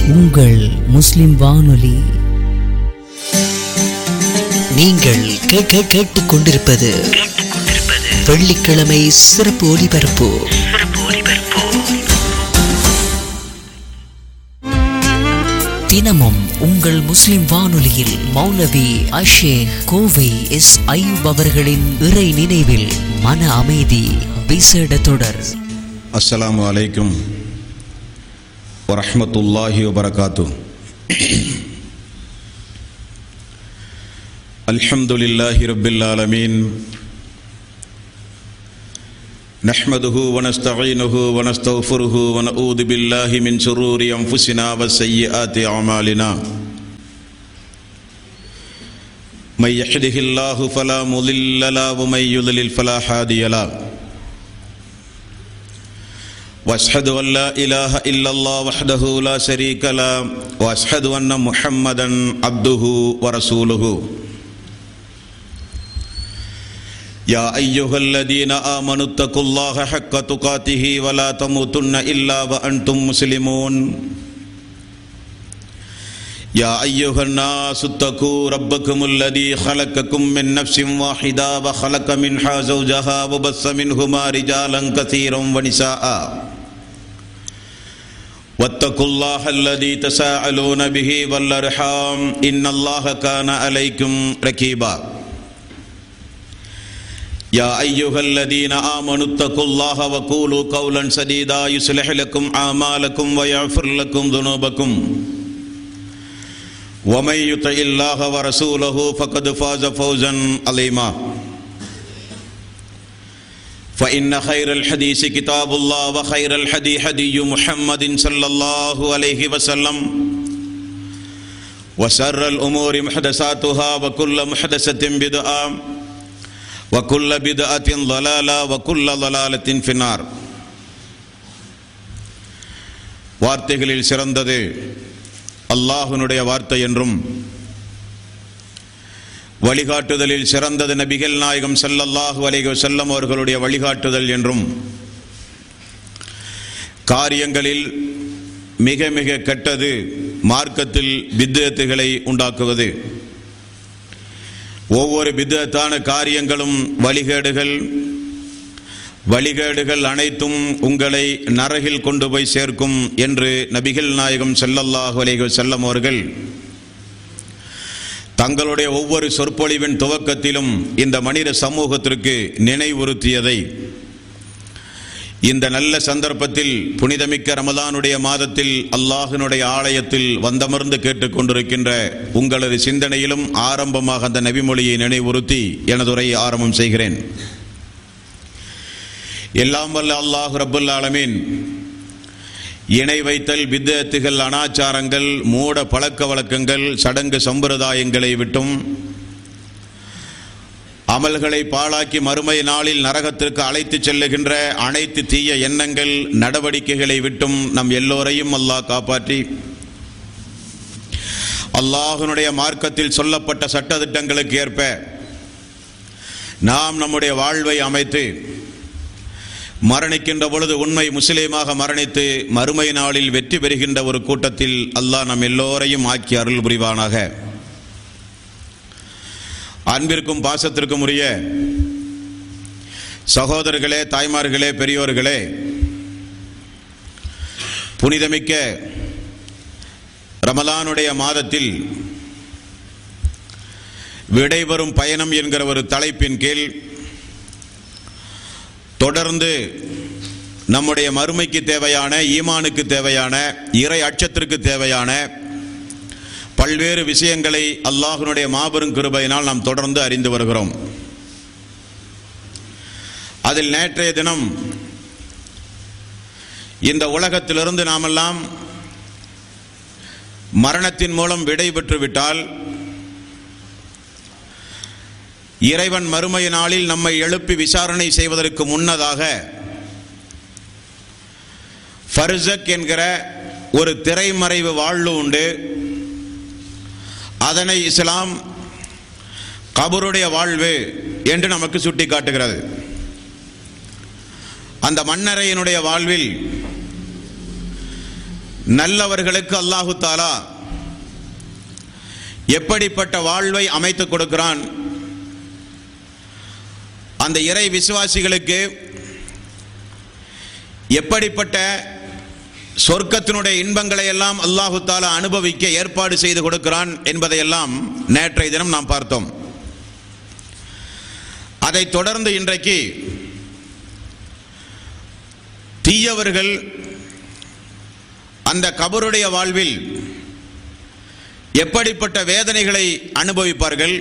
உங்கள் முஸ்லிம் வானொலி நீங்கள் கேட்க கேட்டுக் கொண்டிருப்பது வெள்ளிக்கிழமை சிறப்பு ஒலிபரப்பு தினமும் உங்கள் முஸ்லிம் வானொலியில் மௌலவி அஷேக் கோவை எஸ் ஐயூப் அவர்களின் இறை நினைவில் மன அமைதி விசேட தொடர் அஸ்ஸலாமு அலைக்கும் வரஹ்மத்துல்லாஹி வபரகாத்து அல்ஹம்துலில்லாஹி ரப்பில் ஆலமீன் نحمده ونستعينه ونستغفره ونعوذ بالله من شرور أنفسنا وسيئات أعمالنا من يحده الله فلا مضل له ومن يضلل فلا هادي له واشهد ان لا اله الا الله وحده لا شريك له واشهد ان محمدا عبده ورسوله يا ايها الذين امنوا اتقوا الله حق تقاته ولا تموتن الا وانتم مسلمون يا ايها الناس اتقوا ربكم الذي خلقكم من نفس واحده وخلق منها زوجها وبث منهما رجالا كثيرا ونساء واتقوا الله الذي تساءلون به والارحام ان الله كان عليكم رقيبا يا ايها الذين امنوا اتقوا الله وقولوا قولا سديدا يصلح لكم اعمالكم ويغفر لكم ذنوبكم ومن يطع الله ورسوله فقد فاز فوزا عظيما فإن خير الحديث كتاب الله وخير الحدي حدي محمد صلى الله عليه وسلم وشر الأمور محدثاتها وكل محدثة بدعة وكل بدعة ضلالة وكل ضلالة في النار வார்த்தைகளில் சிறந்தது அல்லாஹ்வினுடைய வார்த்தை என்றும் வழிகாட்டுதலில் சிறந்தது நபிகள் நாயகம் ஸல்லல்லாஹு அலைஹி வஸல்லம் அவர்களுடைய வழிகாட்டுதல் என்றும் காரியங்களில் மிக மிக கெட்டது மார்க்கத்தில் பித்தத்துகளை உண்டாக்குவது ஒவ்வொரு பித்தத்தான காரியங்களும் வழிகேடுகள் வழிகேடுகள் அனைத்தும் உங்களை நரகில் கொண்டு போய் சேர்க்கும் என்று நபிகள் நாயகம் ஸல்லல்லாஹு அலைஹி வஸல்லம் அவர்கள் தங்களுடைய ஒவ்வொரு சொற்பொழிவின் துவக்கத்திலும் இந்த மனித சமூகத்திற்கு நினைவுறுத்தியதை இந்த நல்ல சந்தர்ப்பத்தில் புனிதமிக்க ரமலானுடைய மாதத்தில் அல்லாஹினுடைய ஆலயத்தில் வந்தமர்ந்து கேட்டுக்கொண்டிருக்கின்ற உங்களது சிந்தனையிலும் ஆரம்பமாக அந்த நபிமொழியை நினைவுறுத்தி எனது உரையை ஆரம்பம் செய்கிறேன் எல்லாம் வல்ல அல்லாஹ் ரபுல் ஆலமீன் இணை வைத்தல் வித்தத்துகள் அனாச்சாரங்கள் மூட பழக்க வழக்கங்கள் சடங்கு சம்பிரதாயங்களை விட்டும் அமல்களை பாழாக்கி மறுமை நாளில் நரகத்திற்கு அழைத்துச் செல்லுகின்ற அனைத்து தீய எண்ணங்கள் நடவடிக்கைகளை விட்டும் நம் எல்லோரையும் அல்லாஹ் காப்பாற்றி அல்லாஹனுடைய மார்க்கத்தில் சொல்லப்பட்ட சட்டதிட்டங்களுக்கு ஏற்ப நாம் நம்முடைய வாழ்வை அமைத்து மரணிக்கின்ற பொழுது உண்மை முஸ்லீமாக மரணித்து மறுமை நாளில் வெற்றி பெறுகின்ற ஒரு கூட்டத்தில் அல்லாஹ் நம் எல்லோரையும் ஆக்கி அருள் புரிவானாக அன்பிற்கும் பாசத்திற்கும் உரிய சகோதரர்களே தாய்மார்களே பெரியோர்களே புனிதமிக்க ரமலானுடைய மாதத்தில் விடைபெறும் பயணம் என்கிற ஒரு தலைப்பின் கீழ் தொடர்ந்து நம்முடைய மறுமைக்கு தேவையான ஈமானுக்கு தேவையான இறை அச்சத்திற்கு தேவையான பல்வேறு விஷயங்களை அல்லாஹினுடைய மாபெரும் கிருபையினால் நாம் தொடர்ந்து அறிந்து வருகிறோம் அதில் நேற்றைய தினம் இந்த உலகத்திலிருந்து நாமெல்லாம் மரணத்தின் மூலம் விடை பெற்று விட்டால் இறைவன் மறுமை நாளில் நம்மை எழுப்பி விசாரணை செய்வதற்கு முன்னதாக ஃபர்சக் என்கிற ஒரு திரைமறைவு வாழ்வு உண்டு அதனை இஸ்லாம் கபருடைய வாழ்வு என்று நமக்கு சுட்டி காட்டுகிறது அந்த மன்னரையினுடைய வாழ்வில் நல்லவர்களுக்கு அல்லாஹு தாலா எப்படிப்பட்ட வாழ்வை அமைத்துக் கொடுக்கிறான் அந்த இறை விசுவாசிகளுக்கு எப்படிப்பட்ட சொர்க்கத்தினுடைய இன்பங்களை எல்லாம் அல்லாஹு தாலா அனுபவிக்க ஏற்பாடு செய்து கொடுக்கிறான் என்பதையெல்லாம் நேற்றைய தினம் நாம் பார்த்தோம் அதைத் தொடர்ந்து இன்றைக்கு தீயவர்கள் அந்த கபருடைய வாழ்வில் எப்படிப்பட்ட வேதனைகளை அனுபவிப்பார்கள்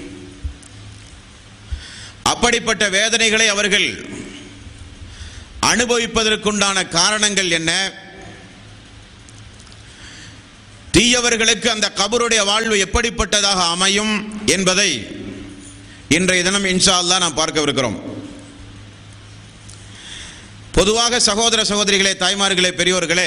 அப்படிப்பட்ட வேதனைகளை அவர்கள் அனுபவிப்பதற்குண்டான காரணங்கள் என்ன தீயவர்களுக்கு அந்த கபருடைய வாழ்வு எப்படிப்பட்டதாக அமையும் என்பதை இன்றைய தினம் இன்ஷா அல்லாஹ் நாம் பார்க்கவிருக்கிறோம் பொதுவாக சகோதர சகோதரிகளே தாய்மார்களே பெரியோர்களே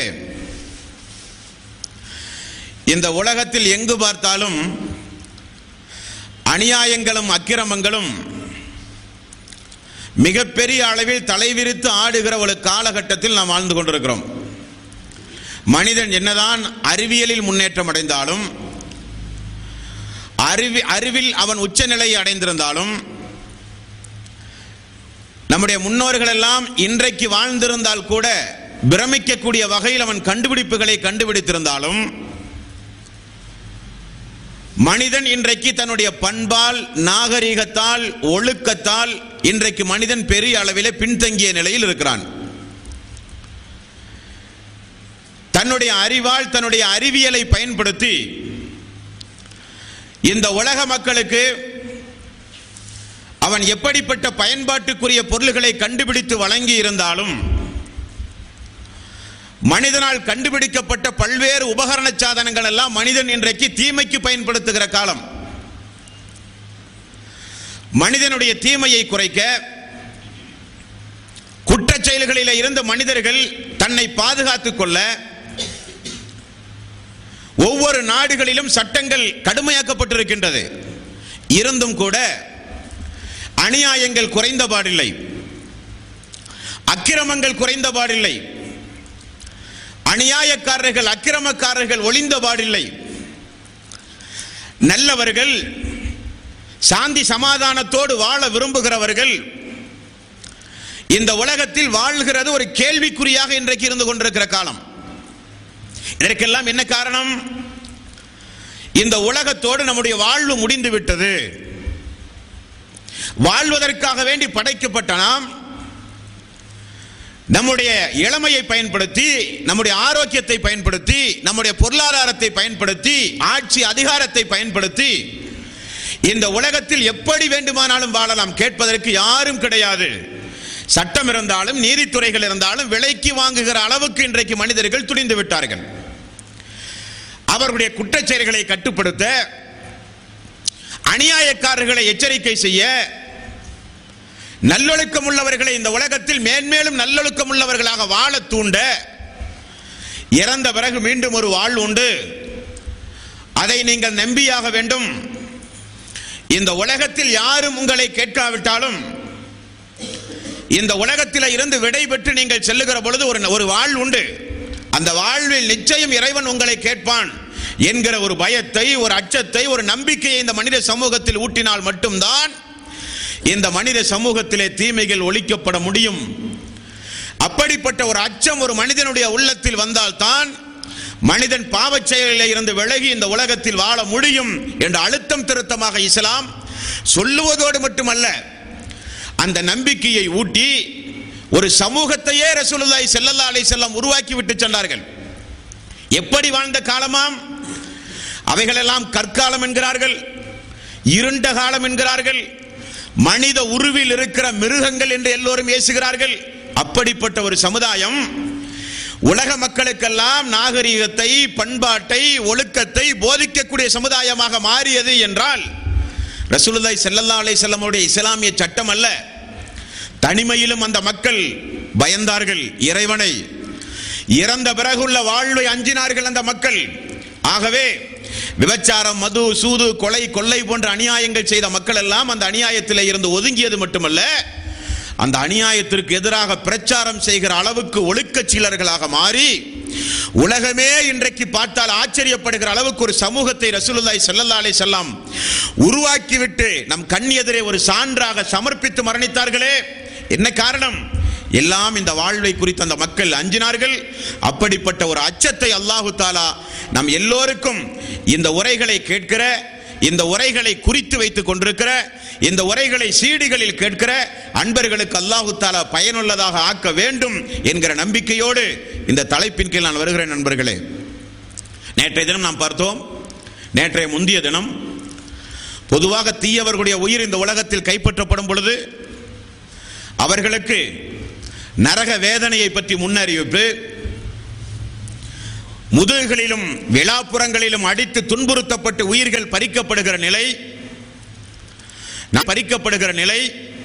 இந்த உலகத்தில் எங்கு பார்த்தாலும் அநியாயங்களும் அக்கிரமங்களும் மிகப்பெரிய அளவில் தலைவிரித்து ஆடுகிற ஒரு காலகட்டத்தில் நாம் வாழ்ந்து கொண்டிருக்கிறோம் மனிதன் என்னதான் அறிவியலில் முன்னேற்றம் அடைந்தாலும் அறிவி அறிவில் அவன் உச்சநிலையை அடைந்திருந்தாலும் நம்முடைய முன்னோர்கள் எல்லாம் இன்றைக்கு வாழ்ந்திருந்தால் கூட பிரமிக்கக்கூடிய வகையில் அவன் கண்டுபிடிப்புகளை கண்டுபிடித்திருந்தாலும் மனிதன் இன்றைக்கு தன்னுடைய பண்பால் நாகரீகத்தால் ஒழுக்கத்தால் இன்றைக்கு மனிதன் பெரிய அளவிலே பின்தங்கிய நிலையில் இருக்கிறான் தன்னுடைய அறிவால் தன்னுடைய அறிவியலை பயன்படுத்தி இந்த உலக மக்களுக்கு அவன் எப்படிப்பட்ட பயன்பாட்டுக்குரிய பொருள்களை கண்டுபிடித்து வழங்கி இருந்தாலும் மனிதனால் கண்டுபிடிக்கப்பட்ட பல்வேறு உபகரண சாதனங்கள் எல்லாம் மனிதன் இன்றைக்கு தீமைக்கு பயன்படுத்துகிற காலம் மனிதனுடைய தீமையை குறைக்க குற்றச் செயல்களில் இருந்த மனிதர்கள் தன்னை பாதுகாத்துக் கொள்ள ஒவ்வொரு நாடுகளிலும் சட்டங்கள் கடுமையாக்கப்பட்டிருக்கின்றது இருந்தும் கூட அநியாயங்கள் குறைந்த பாடில்லை அக்கிரமங்கள் குறைந்த பாடில்லை அநியாயக்காரர்கள் அக்கிரமக்காரர்கள் ஒளிந்த பாடில்லை நல்லவர்கள் சாந்தி சமாதானத்தோடு வாழ விரும்புகிறவர்கள் இந்த உலகத்தில் வாழ்கிறது ஒரு கேள்விக்குறியாக இன்றைக்கு இருந்து கொண்டிருக்கிற காலம் இதற்கெல்லாம் என்ன காரணம் இந்த உலகத்தோடு நம்முடைய வாழ்வு முடிந்து விட்டது வாழ்வதற்காக வேண்டி படைக்கப்பட்ட நாம் நம்முடைய இளமையை பயன்படுத்தி நம்முடைய ஆரோக்கியத்தை பயன்படுத்தி நம்முடைய பொருளாதாரத்தை பயன்படுத்தி ஆட்சி அதிகாரத்தை பயன்படுத்தி இந்த உலகத்தில் எப்படி வேண்டுமானாலும் வாழலாம் கேட்பதற்கு யாரும் கிடையாது சட்டம் இருந்தாலும் நீதித்துறைகள் இருந்தாலும் விலைக்கு வாங்குகிற அளவுக்கு இன்றைக்கு மனிதர்கள் துணிந்து விட்டார்கள் அவர்களுடைய குற்றச்செயல்களை கட்டுப்படுத்த அநியாயக்காரர்களை எச்சரிக்கை செய்ய நல்லொழுக்கம் உள்ளவர்களை இந்த உலகத்தில் மேன்மேலும் நல்லொழுக்கம் உள்ளவர்களாக வாழ தூண்ட இறந்த பிறகு மீண்டும் ஒரு வாழ் உண்டு அதை நீங்கள் நம்பியாக வேண்டும் இந்த உலகத்தில் யாரும் உங்களை கேட்காவிட்டாலும் இந்த உலகத்தில் இருந்து விடை பெற்று நீங்கள் செல்லுகிற பொழுது ஒரு ஒரு வாழ் உண்டு அந்த வாழ்வில் நிச்சயம் இறைவன் உங்களை கேட்பான் என்கிற ஒரு பயத்தை ஒரு அச்சத்தை ஒரு நம்பிக்கையை இந்த மனித சமூகத்தில் ஊட்டினால் மட்டும்தான் இந்த மனித சமூகத்திலே தீமைகள் ஒழிக்கப்பட முடியும் அப்படிப்பட்ட ஒரு அச்சம் ஒரு மனிதனுடைய உள்ளத்தில் வந்தால்தான் மனிதன் பாவச் செயலில் இருந்து விலகி இந்த உலகத்தில் வாழ முடியும் என்ற அழுத்தம் திருத்தமாக இஸ்லாம் சொல்லுவதோடு மட்டுமல்ல அந்த நம்பிக்கையை ஊட்டி ஒரு சமூகத்தையே ரசூலுல்லாஹி ஸல்லல்லாஹு அலைஹி வஸல்லம் உருவாக்கி விட்டு சென்றார்கள் எப்படி வாழ்ந்த காலமாம் அவைகளெல்லாம் கற்காலம் என்கிறார்கள் இருண்ட காலம் என்கிறார்கள் மனித உருவில் இருக்கிற மிருகங்கள் என்று எல்லோரும் ஏசுகிறார்கள் அப்படிப்பட்ட ஒரு சமுதாயம் உலக மக்களுக்கெல்லாம் நாகரீகத்தை பண்பாட்டை ஒழுக்கத்தை போதிக்கக்கூடிய சமுதாயமாக மாறியது என்றால் ரசூலுல்லாஹி ஸல்லல்லாஹு அலைஹி வஸல்லமுடைய இஸ்லாமிய சட்டம் அல்ல தனிமையிலும் அந்த மக்கள் பயந்தார்கள் இறைவனை இறந்த பிறகுள்ள வாழ்வை அஞ்சினார்கள் அந்த மக்கள் ஆகவே விபச்சாரம் மது சூது கொலை கொள்ளை போன்ற அநியாயங்கள் செய்த மக்கள் எல்லாம் அந்த அநியாயத்தில் இருந்து ஒதுங்கியது மட்டுமல்ல அந்த அநியாயத்திற்கு எதிராக பிரச்சாரம் செய்கிற அளவுக்கு ஒழுக்கச் சீலர்களாக மாறி உலகமே இன்றைக்கு பார்த்தால் ஆச்சரியப்படுகிற அளவுக்கு ஒரு சமூகத்தை ரசூலுல்லாஹி ஸல்லல்லாஹு அலைஹி வஸல்லம் உருவாக்கிவிட்டு நம் கண் எதிரே ஒரு சான்றாக சமர்ப்பித்து மரணித்தார்களே என்ன காரணம் எல்லாம் இந்த வாழ்வை குறித்து அந்த மக்கள் அஞ்சினார்கள் அப்படிப்பட்ட ஒரு அச்சத்தை அல்லாஹு தாலா நம் எல்லோருக்கும் இந்த உரைகளை கேட்கிற இந்த உரைகளை குறித்து வைத்துக் கொண்டிருக்கிற இந்த உரைகளை சீடிகளில் கேட்கிற அன்பர்களுக்கு அல்லாஹு தாலா பயனுள்ளதாக ஆக்க வேண்டும் என்கிற நம்பிக்கையோடு இந்த தலைப்பின் கீழ் நான் வருகிறேன் நண்பர்களே நேற்றைய தினம் நாம் பார்த்தோம் நேற்றைய முந்திய தினம் பொதுவாக தீயவர்களுடைய உயிர் இந்த உலகத்தில் கைப்பற்றப்படும் பொழுது அவர்களுக்கு நரக வேதனையை பற்றி முன்னறிவிப்பு முதுகுகளிலும் விழாப்புறங்களிலும் அடித்து துன்புறுத்தப்பட்டு உயிர்கள் பறிக்கப்படுகிற நிலை பறிக்கப்படுகிற நிலை